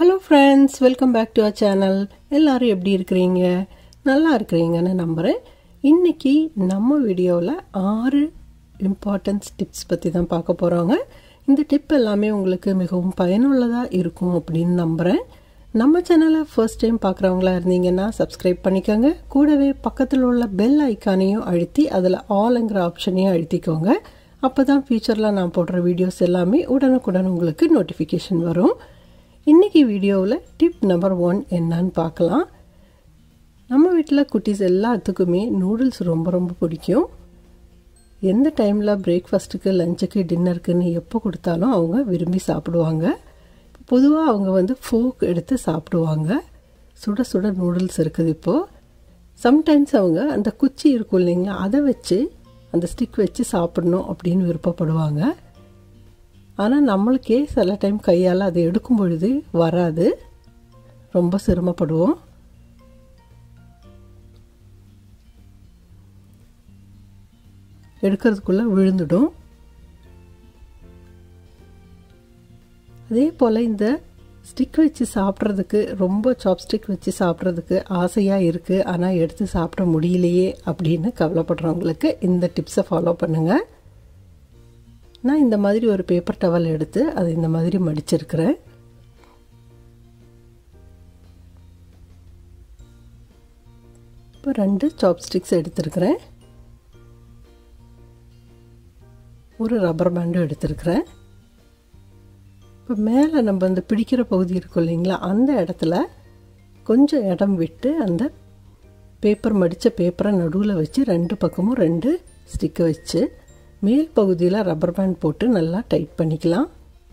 hello friends welcome back to our channel எல்லாரும் எப்படி இருக்கிறீங்க நல்லா இருக்கிறீங்கன்னு நம்புகிறேன் இன்னைக்கு நம்ம வீடியோவில் ஆறு இம்பார்ட்டன்ஸ் டிப்ஸ் பற்றி தான் பார்க்க போகிறோங்க இந்த டிப் எல்லாமே உங்களுக்கு மிகவும் பயனுள்ளதாக இருக்கும் அப்படின்னு நம்புகிறேன் நம்ம சேனலை ஃபர்ஸ்ட் டைம் பார்க்குறவங்களா இருந்தீங்கன்னா சப்ஸ்கிரைப் பண்ணிக்கோங்க கூடவே பக்கத்தில் உள்ள பெல் ஐக்கானையும் அழுத்தி அதில் ஆல்ங்கிற ஆப்ஷனையும் அழுத்திக்கோங்க அப்போ தான் ஃபியூச்சரில் நான் போடுற வீடியோஸ் எல்லாமே உடனுக்குடன் உங்களுக்கு நோட்டிஃபிகேஷன் வரும் இன்றைக்கி வீடியோவில் டிப் நம்பர் ஒன் என்னன்னு பார்க்கலாம் நம்ம வீட்டில் குட்டீஸ் எல்லாத்துக்குமே நூடுல்ஸ் ரொம்ப ரொம்ப பிடிக்கும் எந்த டைமில் பிரேக்ஃபாஸ்ட்டுக்கு லஞ்சுக்கு டின்னருக்குன்னு எப்போ கொடுத்தாலும் அவங்க விரும்பி சாப்பிடுவாங்க பொதுவாக அவங்க வந்து ஃபோக் எடுத்து சாப்பிடுவாங்க சுட சுட நூடுல்ஸ் இருக்குது இப்போது சம்டைம்ஸ் அவங்க அந்த குச்சி இருக்கும் இல்லைங்களா அதை வச்சு அந்த ஸ்டிக் வச்சு சாப்பிடணும் அப்படின்னு விருப்பப்படுவாங்க ஆனால் நம்மளுக்கே சில டைம் கையால் அதை எடுக்கும் பொழுது வராது ரொம்ப சிரமப்படுவோம் எடுக்கிறதுக்குள்ளே விழுந்துடும் அதே போல் இந்த ஸ்டிக் வச்சு சாப்பிட்றதுக்கு ரொம்ப சாப்ஸ்டிக் வச்சு சாப்பிட்றதுக்கு ஆசையாக இருக்குது ஆனால் எடுத்து சாப்பிட முடியலையே அப்படின்னு கவலைப்படுறவங்களுக்கு இந்த டிப்ஸை ஃபாலோ பண்ணுங்கள் நான் இந்த மாதிரி ஒரு பேப்பர் டவல் எடுத்து அதை இந்த மாதிரி மடிச்சிருக்கிறேன் இப்போ ரெண்டு சாப்ஸ்டிக்ஸ் எடுத்திருக்கிறேன் ஒரு ரப்பர் பேண்டும் எடுத்திருக்கிறேன் இப்போ மேலே நம்ம அந்த பிடிக்கிற பகுதி இருக்கும் இல்லைங்களா அந்த இடத்துல கொஞ்சம் இடம் விட்டு அந்த பேப்பர் மடித்த பேப்பரை நடுவில் வச்சு ரெண்டு பக்கமும் ரெண்டு ஸ்டிக்கை வச்சு மேல் பகுதியில் ரப்பர் பேண்ட் போட்டு நல்லா டைட் பண்ணிக்கலாம்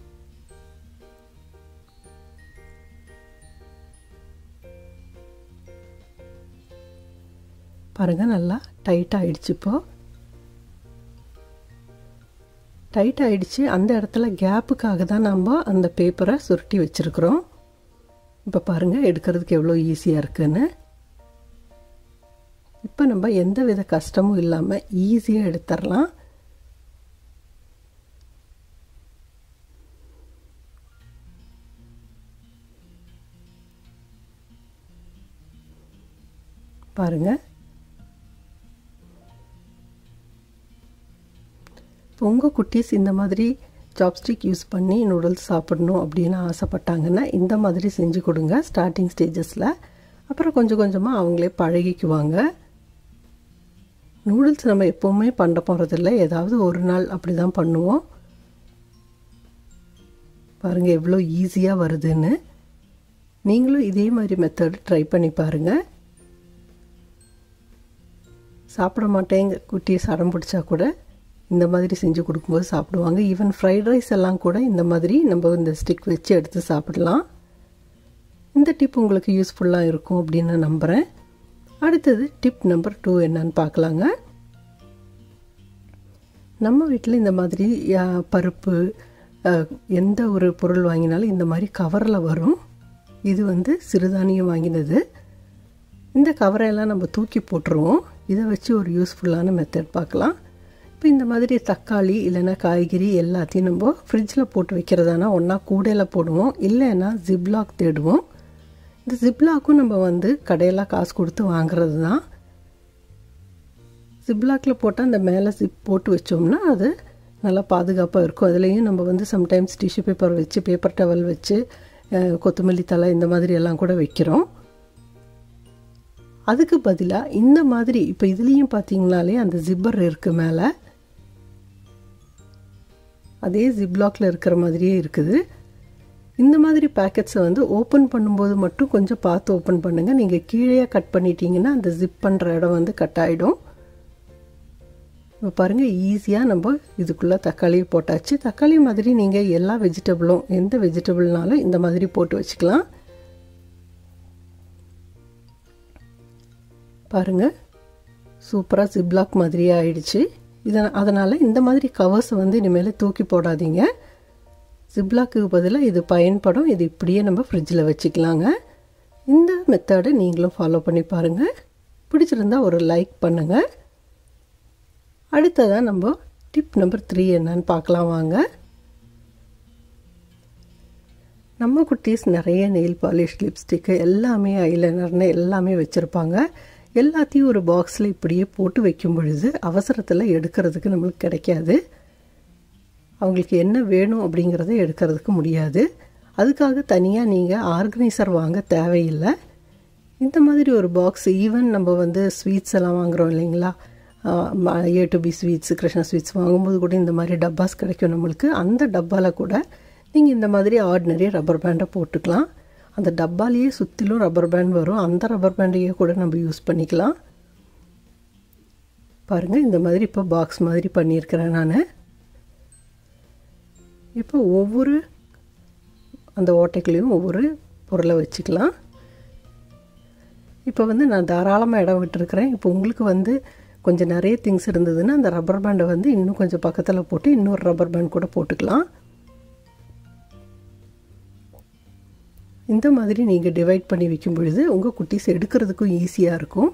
பாருங்கள் நல்லா டைட் ஆகிடுச்சு இப்போது டைட் ஆகிடுச்சு அந்த இடத்துல கேப்புக்காக தான் நம்ம அந்த பேப்பரை சுருட்டி வச்சுருக்குறோம் இப்போ பாருங்கள் எடுக்கிறதுக்கு எவ்வளோ ஈஸியாக இருக்குன்னு இப்போ நம்ம எந்த வித கஷ்டமும் இல்லாமல் ஈஸியாக எடுத்துடலாம் பாருங்கள் உங்கள் குட்டீஸ் இந்த மாதிரி சாப்ஸ்டிக் யூஸ் பண்ணி நூடுல்ஸ் சாப்பிடணும் அப்படின்னு ஆசைப்பட்டாங்கன்னா இந்த மாதிரி செஞ்சு கொடுங்க ஸ்டார்டிங் ஸ்டேஜஸில் அப்புறம் கொஞ்சம் கொஞ்சமாக அவங்களே பழகிக்குவாங்க நூடுல்ஸ் நம்ம எப்போவுமே பண்ண போகிறதில்ல ஏதாவது ஒரு நாள் அப்படி தான் பண்ணுவோம் பாருங்கள் எவ்வளோ ஈஸியாக வருதுன்னு நீங்களும் இதே மாதிரி மெத்தட் ட்ரை பண்ணி பாருங்கள் சாப்பிட மாட்டேங்க குட்டியை சடம் பிடிச்சா கூட இந்த மாதிரி செஞ்சு கொடுக்கும்போது சாப்பிடுவாங்க ஈவன் ஃப்ரைட் ரைஸ் எல்லாம் கூட இந்த மாதிரி நம்ம இந்த ஸ்டிக் வச்சு எடுத்து சாப்பிடலாம் இந்த டிப் உங்களுக்கு யூஸ்ஃபுல்லாக இருக்கும் அப்படின்னு நான் நம்புகிறேன் அடுத்தது டிப் நம்பர் டூ என்னன்னு பார்க்கலாங்க நம்ம வீட்டில் இந்த மாதிரி பருப்பு எந்த ஒரு பொருள் வாங்கினாலும் இந்த மாதிரி கவரில் வரும் இது வந்து சிறுதானியம் வாங்கினது இந்த கவரையெல்லாம் நம்ம தூக்கி போட்டுருவோம் இதை வச்சு ஒரு யூஸ்ஃபுல்லான மெத்தட் பார்க்கலாம் இப்போ இந்த மாதிரி தக்காளி இல்லைன்னா காய்கறி எல்லாத்தையும் நம்ம ஃப்ரிட்ஜில் போட்டு வைக்கிறதானா ஒன்றா கூடையில் போடுவோம் இல்லைன்னா ஜிப்லாக் தேடுவோம் இந்த ஜிப்லாக்கும் நம்ம வந்து கடையில் காசு கொடுத்து வாங்குறது தான் ஜிப்லாக்கில் போட்டால் அந்த மேலே ஜிப் போட்டு வச்சோம்னா அது நல்லா பாதுகாப்பாக இருக்கும் அதுலேயும் நம்ம வந்து சம்டைம்ஸ் டிஷ்யூ பேப்பர் வச்சு பேப்பர் டவல் வச்சு கொத்தமல்லி தலை இந்த மாதிரி எல்லாம் கூட வைக்கிறோம் அதுக்கு பதிலாக இந்த மாதிரி இப்போ இதுலேயும் பார்த்தீங்கனாலே அந்த ஜிப்பர் இருக்குது மேலே அதே ஜிப்லாக்ல இருக்கிற மாதிரியே இருக்குது இந்த மாதிரி பேக்கெட்ஸை வந்து ஓப்பன் பண்ணும்போது மட்டும் கொஞ்சம் பார்த்து ஓப்பன் பண்ணுங்கள் நீங்கள் கீழே கட் பண்ணிட்டீங்கன்னா அந்த ஜிப் பண்ணுற இடம் வந்து கட் ஆகிடும் இப்போ பாருங்கள் ஈஸியாக நம்ம இதுக்குள்ளே தக்காளி போட்டாச்சு தக்காளி மாதிரி நீங்கள் எல்லா வெஜிடபிளும் எந்த வெஜிடபிள்னாலும் இந்த மாதிரி போட்டு வச்சுக்கலாம் பாருங்கள் சூப்பராக ஜிப்லாக் மாதிரியே ஆயிடுச்சு இதை அதனால் இந்த மாதிரி கவர்ஸை வந்து இனிமேல் தூக்கி போடாதீங்க ஜிப்லாக்கு பதிலாக இது பயன்படும் இது இப்படியே நம்ம ஃப்ரிட்ஜில் வச்சுக்கலாங்க இந்த மெத்தடை நீங்களும் ஃபாலோ பண்ணி பாருங்கள் பிடிச்சிருந்தா ஒரு லைக் பண்ணுங்கள் அடுத்ததாக நம்ம டிப் நம்பர் த்ரீ என்னன்னு பார்க்கலாம் வாங்க நம்ம குட்டீஸ் நிறைய நெயில் பாலிஷ் லிப்ஸ்டிக்கு எல்லாமே ஐலைனர்னு எல்லாமே வச்சுருப்பாங்க எல்லாத்தையும் ஒரு பாக்ஸில் இப்படியே போட்டு வைக்கும் பொழுது அவசரத்தில் எடுக்கிறதுக்கு நம்மளுக்கு கிடைக்காது அவங்களுக்கு என்ன வேணும் அப்படிங்கிறத எடுக்கிறதுக்கு முடியாது அதுக்காக தனியாக நீங்கள் ஆர்கனைசர் வாங்க தேவையில்லை இந்த மாதிரி ஒரு பாக்ஸ் ஈவன் நம்ம வந்து ஸ்வீட்ஸ் எல்லாம் வாங்குகிறோம் இல்லைங்களா A to B sweets Krishna sweets வாங்கும்போது கூட இந்த மாதிரி டப்பாஸ் கிடைக்கும் நம்மளுக்கு அந்த டப்பாவில் கூட நீங்கள் இந்த மாதிரி ஆர்டினரி ரப்பர் பேண்டை போட்டுக்கலாம் அந்த டப்பாலேயே சுற்றிலும் ரப்பர் பேண்ட் வரும் அந்த ரப்பர் பேண்டையே கூட நம்ம யூஸ் பண்ணிக்கலாம் பாருங்கள் இந்த மாதிரி இப்போ பாக்ஸ் மாதிரி பண்ணியிருக்கிறேன் நான் இப்போ ஒவ்வொரு அந்த ஓட்டைக்குள்ளேயும் ஒவ்வொரு பொருளை வச்சுக்கலாம் இப்போ வந்து நான் தாராளமாக இடம் விட்டுருக்கிறேன் இப்போ உங்களுக்கு வந்து கொஞ்சம் நிறைய திங்ஸ் இருந்ததுன்னா அந்த ரப்பர் பேண்டை வந்து இன்னும் கொஞ்சம் பக்கத்தில் போட்டு இன்னொரு ரப்பர் பேண்ட் கூட போட்டுக்கலாம் இந்த மாதிரி நீங்கள் டிவைட் பண்ணி வைக்கும் பொழுது உங்கள் குட்டீஸ் எடுக்கிறதுக்கும் ஈஸியாக இருக்கும்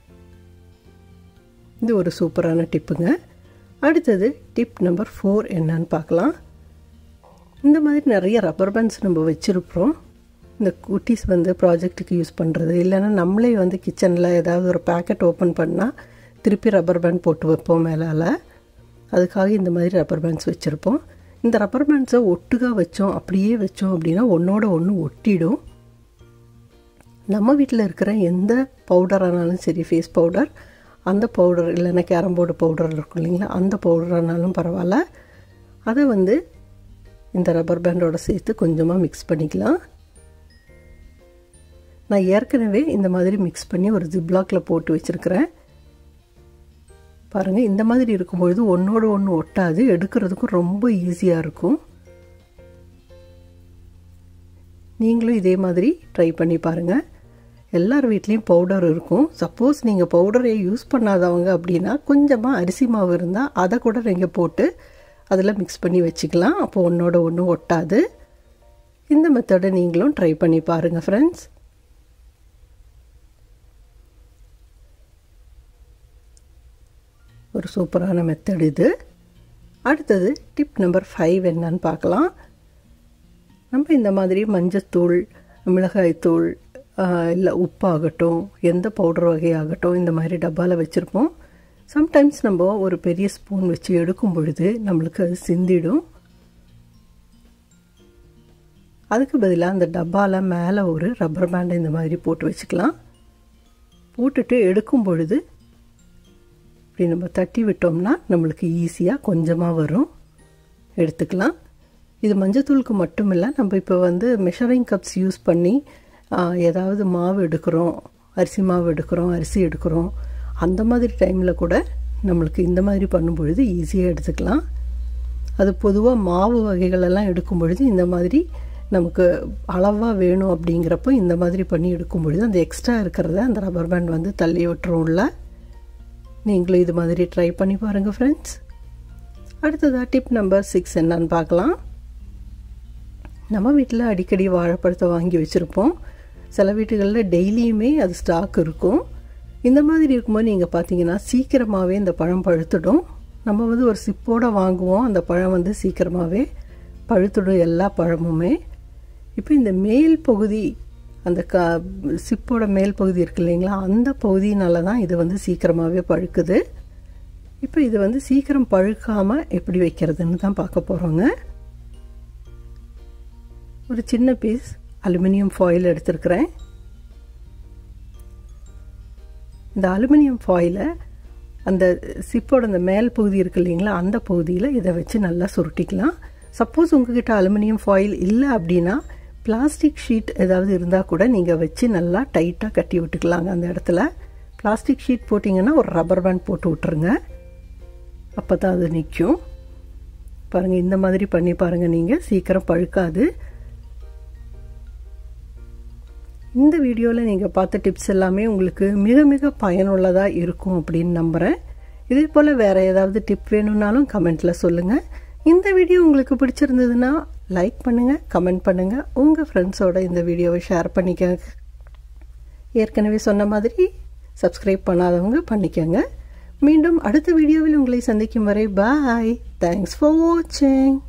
இது ஒரு சூப்பரான டிப்புங்க அடுத்தது டிப் நம்பர் ஃபோர் என்னன்னு பார்க்கலாம் இந்த மாதிரி நிறைய ரப்பர் பேண்ட்ஸ் நம்ம வச்சுருப்போம் இந்த குட்டீஸ் வந்து ப்ராஜெக்ட்டுக்கு யூஸ் பண்ணுறது இல்லைன்னா நம்மளே வந்து கிச்சனில் ஏதாவது ஒரு பேக்கெட் ஓப்பன் பண்ணால் திருப்பி ரப்பர் பேண்ட் போட்டு வைப்போம் மேலால் அதுக்காக இந்த மாதிரி ரப்பர் பேண்ட்ஸ் வச்சுருப்போம் இந்த ரப்பர் பேண்ட்ஸை ஒட்டுக்காக வச்சோம் அப்படியே வச்சோம் அப்படின்னா ஒன்றோட ஒன்று ஒட்டிடும் நம்ம வீட்டில் இருக்கிற எந்த பவுடரானாலும் சரி ஃபேஸ் பவுடர் அந்த பவுடர் இல்லைன்னா கேரம் போர்டு பவுடர் இருக்கும் இல்லைங்களா அந்த பவுடரானாலும் பரவாயில்ல அதை வந்து இந்த ரப்பர் பேண்டோட சேர்த்து கொஞ்சமாக மிக்ஸ் பண்ணிக்கலாம் நான் ஏற்கனவே இந்த மாதிரி மிக்ஸ் பண்ணி ஒரு ஜிப்லாக்கில் போட்டு வச்சுருக்கிறேன் பாருங்கள் இந்த மாதிரி இருக்கும்பொழுது ஒன்றோட ஒன்று ஒட்டாது எடுக்கிறதுக்கும் ரொம்ப ஈஸியாக இருக்கும் நீங்களும் இதே மாதிரி ட்ரை பண்ணி பாருங்கள் எல்லார் வீட்லேயும் பவுடர் இருக்கும் சப்போஸ் நீங்கள் பவுடரை யூஸ் பண்ணாதவங்க அப்படின்னா கொஞ்சமாக அரிசி மாவு இருந்தால் அதை கூட நீங்கள் போட்டு அதில் மிக்ஸ் பண்ணி வச்சுக்கலாம் அப்போ ஒன்றோட ஒன்று ஒட்டாது இந்த மெத்தடை நீங்களும் ட்ரை பண்ணி பாருங்கள் ஃப்ரெண்ட்ஸ் ஒரு சூப்பரான மெத்தட் இது அடுத்தது டிப் நம்பர் ஃபைவ் என்னன்னு பார்க்கலாம் நம்ம இந்த மாதிரி மஞ்சத்தூள் மிளகாய்த்தூள் இல்லை உப்பாகட்டும் எந்த பவுடர் வகையாகட்டும் இந்த மாதிரி டப்பாவில் வச்சுருப்போம் சம்டைம்ஸ் நம்ம ஒரு பெரிய ஸ்பூன் வச்சு எடுக்கும் பொழுது நம்மளுக்கு அது சிந்திடும் அதுக்கு பதிலாக அந்த டப்பாவில் மேலே ஒரு ரப்பர் பேண்டை இந்த மாதிரி போட்டு வச்சுக்கலாம் போட்டுட்டு எடுக்கும் பொழுது இப்படி நம்ம தட்டி விட்டோம்னா நம்மளுக்கு ஈஸியாக கொஞ்சமாக வரும் எடுத்துக்கலாம் இது மஞ்சத்தூளுக்கு மட்டும் இல்லை நம்ம இப்போ வந்து மெஷரிங் கப்ஸ் யூஸ் பண்ணி ஏதாவது மாவு எடுக்கிறோம் அரிசி மாவு எடுக்கிறோம் அரிசி எடுக்கிறோம் அந்த மாதிரி டைமில் கூட நம்மளுக்கு இந்த மாதிரி பண்ணும் பொழுது ஈஸியாக எடுத்துக்கலாம் அது பொதுவாக மாவு வகைகளெல்லாம் எடுக்கும் பொழுது இந்த மாதிரி நமக்கு அளவாக வேணும் அப்படிங்கிறப்போ இந்த மாதிரி பண்ணி எடுக்கும் பொழுது அந்த எக்ஸ்ட்ரா இருக்கிறத அந்த ரப்பர் பேண்ட் வந்து தள்ளி விட்டுரும்ல நீங்களும் இது மாதிரி ட்ரை பண்ணி பாருங்கள் ஃப்ரெண்ட்ஸ் அடுத்ததாக டிப் நம்பர் சிக்ஸ் என்னன்னு பார்க்கலாம் நம்ம வீட்டில் அடிக்கடி வாழைப்பழத்தை வாங்கி வச்சுருப்போம் சில வீட்டுகளில் டெய்லியுமே அது ஸ்டாக் இருக்கும் இந்த மாதிரி இருக்கும்போது நீங்கள் பார்த்தீங்கன்னா சீக்கிரமாகவே இந்த பழம் பழுத்துடும் நம்ம வந்து ஒரு சிப்போடு வாங்குவோம் அந்த பழம் வந்து சீக்கிரமாகவே பழுத்துடும் எல்லா பழமுமே இப்போ இந்த மேல் பகுதி அந்த க சிப்போட மேல் பகுதி இருக்கு இல்லைங்களா அந்த பகுதியினால தான் இது வந்து சீக்கிரமாகவே பழுக்குது இப்போ இது வந்து சீக்கிரம் பழுக்காமல் எப்படி வைக்கிறதுன்னு தான் பார்க்க போகிறோங்க ஒரு சின்ன பீஸ் அலுமினியம் ஃபாயில் எடுத்திருக்கிறேன் இந்த அலுமினியம் ஃபாயிலை அந்த சிப்போட அந்த மேல் பகுதி இருக்கு இல்லைங்களா அந்த பகுதியில் இதை வச்சு நல்லா சுருட்டிக்கலாம் சப்போஸ் உங்ககிட்ட அலுமினியம் ஃபாயில் இல்லை அப்படின்னா பிளாஸ்டிக் ஷீட் ஏதாவது இருந்தால் கூட நீங்கள் வச்சு நல்லா டைட்டாக கட்டி விட்டுக்கலாங்க அந்த இடத்துல பிளாஸ்டிக் ஷீட் போட்டிங்கன்னா ஒரு ரப்பர் பேண்ட் போட்டு விட்டுருங்க அப்போ தான் அது நிற்கும் பாருங்கள் இந்த மாதிரி பண்ணி பாருங்கள் நீங்கள் சீக்கிரம் பழுக்காது இந்த வீடியோவில் நீங்கள் பார்த்த டிப்ஸ் எல்லாமே உங்களுக்கு மிக மிக பயனுள்ளதாக இருக்கும் அப்படின்னு நம்புகிறேன் இதே போல் வேறு ஏதாவது டிப் வேணும்னாலும் கமெண்ட்டில் சொல்லுங்கள் இந்த வீடியோ உங்களுக்கு பிடிச்சிருந்ததுன்னா லைக் பண்ணுங்கள் கமெண்ட் பண்ணுங்கள் உங்கள் ஃப்ரெண்ட்ஸோட இந்த வீடியோவை ஷேர் பண்ணிக்க ஏற்கனவே சொன்ன மாதிரி சப்ஸ்கிரைப் பண்ணாதவங்க பண்ணிக்கோங்க மீண்டும் அடுத்த வீடியோவில் உங்களை சந்திக்கும் வரை பாய் தேங்க்ஸ் ஃபார் வாட்சிங்